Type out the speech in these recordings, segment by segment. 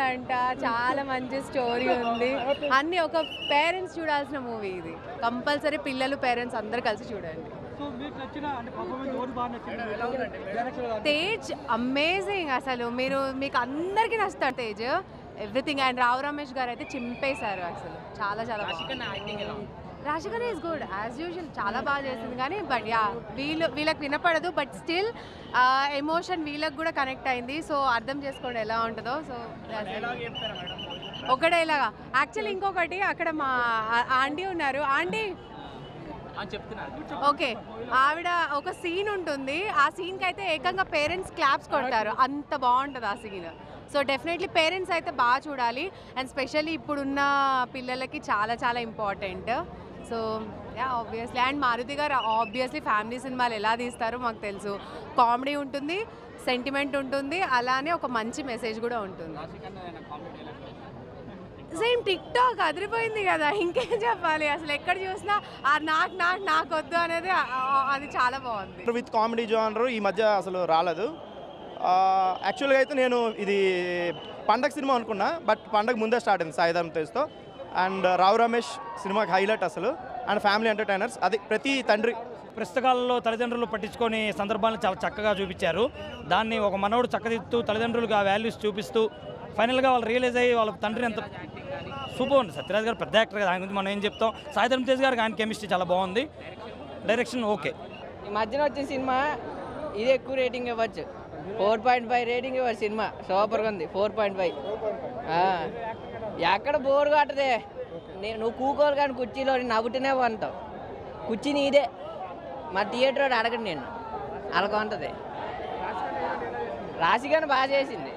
అంట చాలా మంచి స్టోరీ ఉంది అన్ని ఒక పేరెంట్స్ చూడాల్సిన మూవీ ఇది కంపల్సరీ పిల్లలు పేరెంట్స్ అందరు కలిసి చూడండి సో మీకు నచ్చిన అంటే పర్ఫార్మెన్స్ ఎవరు బాగా నచ్చింది డైరెక్షన్ ఎలా ఉంది? తేజ్ అమేజింగ్ అసలు మీరు మీకు అందరికీ నచ్చుతాడు తేజ్ ఎవ్రీథింగ్ అండ్ రావు రమేష్ గారు అయితే చింపేశారు అసలు చాలా చాలా రాశికన్ ఈస్ గుడ్ యాజ్ యూజువల్ చాలా బాగా చేసింది కానీ బట్ యా వీళ్ళు వీళ్ళకి వినపడదు బట్ స్టిల్ ఎమోషన్ వీళ్ళకి కూడా కనెక్ట్ అయింది సో అర్థం చేసుకోండి ఎలా ఉంటుందో సో ఒక డైలాగా యాక్చువల్లీ ఇంకొకటి అక్కడ మా ఆంటీ ఉన్నారు ఆంటీ ఓకే ఆవిడ ఒక సీన్ ఉంటుంది ఆ సీన్కి అయితే ఏకంగా పేరెంట్స్ క్లాప్స్ కొడతారు అంత బాగుంటుంది ఆ సీన్ సో డెఫినెట్లీ పేరెంట్స్ అయితే బాగా చూడాలి అండ్ స్పెషల్లీ ఇప్పుడున్న పిల్లలకి చాలా చాలా important so yeah obviously and Maruthi garu obviously family సినిమాలు ఎలా తీస్తారో మాకు తెలుసు కామెడీ ఉంటుంది సెంటిమెంట్ ఉంటుంది అలానే ఒక మంచి మెసేజ్ కూడా ఉంటుంది సేమ్ టిక్ టాక్ అదిరిపోయింది కదా ఇంకేం చెప్పాలి అసలు ఎక్కడ చూసినా ఆ నాకు నాకు నాకు వద్దు అనేది ఆ- ఆ- అది చాలా బాగుంది విత్ కామెడీ జోనర్ ఈ మధ్య అసలు రాలేదు యాక్చువల్గా అయితే నేను ఇది పండగ సినిమా అనుకున్నా బట్ పండగ ముందే స్టార్ట్ అయింది సాయిధరం తేజ్తో అండ్ రావు రమేష్ సినిమాకి హైలైట్ అసలు అండ్ ఫ్యామిలీ ఎంటర్టైనర్స్ అది ప్రతి తండ్రి పుస్తకాలలో తల్లిదండ్రులు పట్టించుకొని సందర్భాలను చాలా చక్కగా చూపించారు దాన్ని ఒక మనవడు చక్కదిద్దుతూ తల్లిదండ్రులకు ఆ వాల్యూస్ చూపిస్తూ ఫైనల్గా వాళ్ళు రియలైజ్ అయ్యి వాళ్ళ తండ్రిని ఎంత సూపర్ ఉంది సత్యరాజ్ గారు పెద్ద యాక్టర్ కదా ఆయన గురించి మనం ఏం చెప్తాం సాయిధరం తేజ్ గారికి ఆయన కెమిస్ట్రీ చాలా బాగుంది డైరెక్షన్ ఓకే ఈ మధ్యన వచ్చిన సినిమా ఇది ఎక్కువ రేటింగ్ ఇవ్వచ్చు ఫోర్ పాయింట్ ఫైవ్ రేటింగ్ ఇవ్వచ్చు సినిమా సూపర్గా ఉంది ఫోర్ పాయింట్ ఫైవ్ ఎక్కడ బోర్ కొట్టదే నేను నువ్వు కూకోరు కానీ కుర్చీలో నవ్వుతూనే ఉంటావు కుర్చీ నీదే మా థియేటర్ వాడు అడగండి నేను అలాగ ఉంటుంది రాశిగానే బాగా చేసింది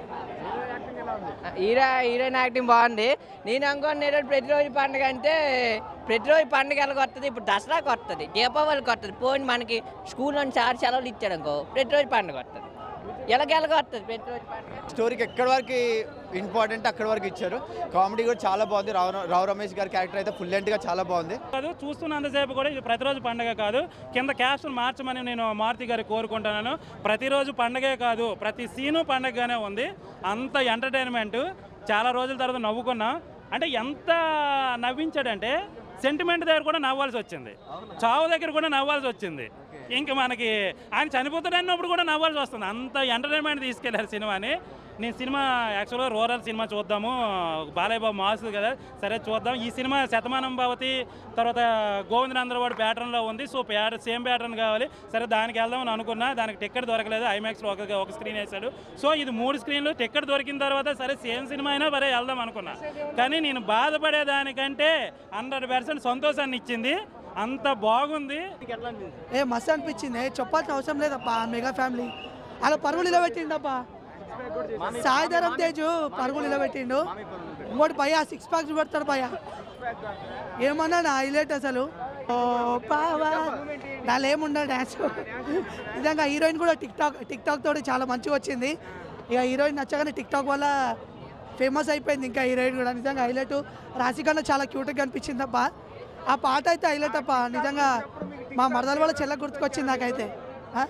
హీరో హీరోయిన్ యాక్టింగ్ బాగుంది నేను అనుకోని ప్రతిరోజు పండుగ అంటే ప్రతిరోజు పండుగ ఎలాగ వస్తుంది ఇప్పుడు దసరాకి వస్తుంది దీపావళికి వస్తుంది పోయి మనకి స్కూల్ నుంచి సార్ సెలవులు ఇచ్చాడు అనుకో ప్రతిరోజు పండుగ వస్తుంది ఎలాగెలాగ వస్తుంది ప్రతిరోజు పండుగ స్టోరీకి ఎక్కడి వరకు ఇంపార్టెంట్ అక్కడి వరకు ఇచ్చారు కామెడీ కూడా చాలా బాగుంది రావు రావు రమేష్ గారి క్యారెక్టర్ అయితే ఫుల్ గా చాలా బాగుంది కాదు చూస్తున్నంతసేపు కూడా ఇది ప్రతిరోజు పండగ కాదు కింద క్యాప్షన్ మార్చమని నేను మారుతి గారికి కోరుకుంటున్నాను ప్రతిరోజు పండగే కాదు ప్రతి సీను పండగగానే ఉంది అంత ఎంటర్టైన్మెంట్ చాలా రోజుల తర్వాత నవ్వుకున్నాం అంటే ఎంత నవ్వించాడంటే సెంటిమెంట్ దగ్గర కూడా నవ్వాల్సి వచ్చింది చావు దగ్గర కూడా నవ్వాల్సి వచ్చింది ఇంకా మనకి ఆయన చనిపోతాడన్నప్పుడు కూడా నవ్వాల్సి వస్తుంది అంత ఎంటర్టైన్మెంట్ తీసుకెళ్లారు సినిమాని నేను సినిమా యాక్చువల్గా రూరల్ సినిమా చూద్దాము బాలయ్య బాబు మాస్ కదా సరే చూద్దాం ఈ సినిమా శతమానం భవతి తర్వాత గోవిందనందరవాడు ప్యాటర్న్లో ఉంది సో ప్యాటర్ సేమ్ ప్యాటర్న్ కావాలి సరే దానికి వెళ్దామని అనుకున్నా దానికి టికెట్ దొరకలేదు ఐమాక్స్లో ఒక ఒక స్క్రీన్ వేశాడు సో ఇది మూడు స్క్రీన్లు టికెట్ దొరికిన తర్వాత సరే సేమ్ సినిమా అయినా సరే వెళ్దాం అనుకున్నా కానీ నేను బాధపడేదానికంటే హండ్రెడ్ పర్సెంట్ సంతోషాన్ని ఇచ్చింది అంత బాగుంది ఏ మస్తు అనిపించింది ఏ చెప్పాల్సిన అవసరం లేదప్పా మెగా ఫ్యామిలీ అలా పరుగులు నిలబెట్టిండప్పా సాయిధరం తేజు పరుగులు నిలబెట్టిండు ఇంకోటి భయ సిక్స్ ప్యాక్స్ పెడతాడు భయ ఏమన్నా నా హైలైట్ అసలు ఓ పావా దానిలో ఏముండదు డ్యాన్స్ నిజంగా హీరోయిన్ కూడా టిక్ టాక్ టిక్ టాక్ తోటి చాలా మంచిగా వచ్చింది ఇక హీరోయిన్ నచ్చగానే టిక్ టాక్ వల్ల ఫేమస్ అయిపోయింది ఇంకా హీరోయిన్ కూడా నిజంగా హైలైట్ రాశి కన్నా చాలా క్యూట్గా కనిపించింది తప్ప ఆ పాట అయితే హైలైట్ అప్ప నిజంగా మా మరదల వల్ల చెల్ల గుర్తుకొచ్చింది నాకైతే ఆ?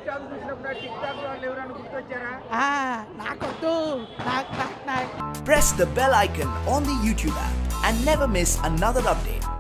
ఆ, నాకొద్దు నాకు నాకు నాకు Press the bell icon on the YouTube app and never miss another update.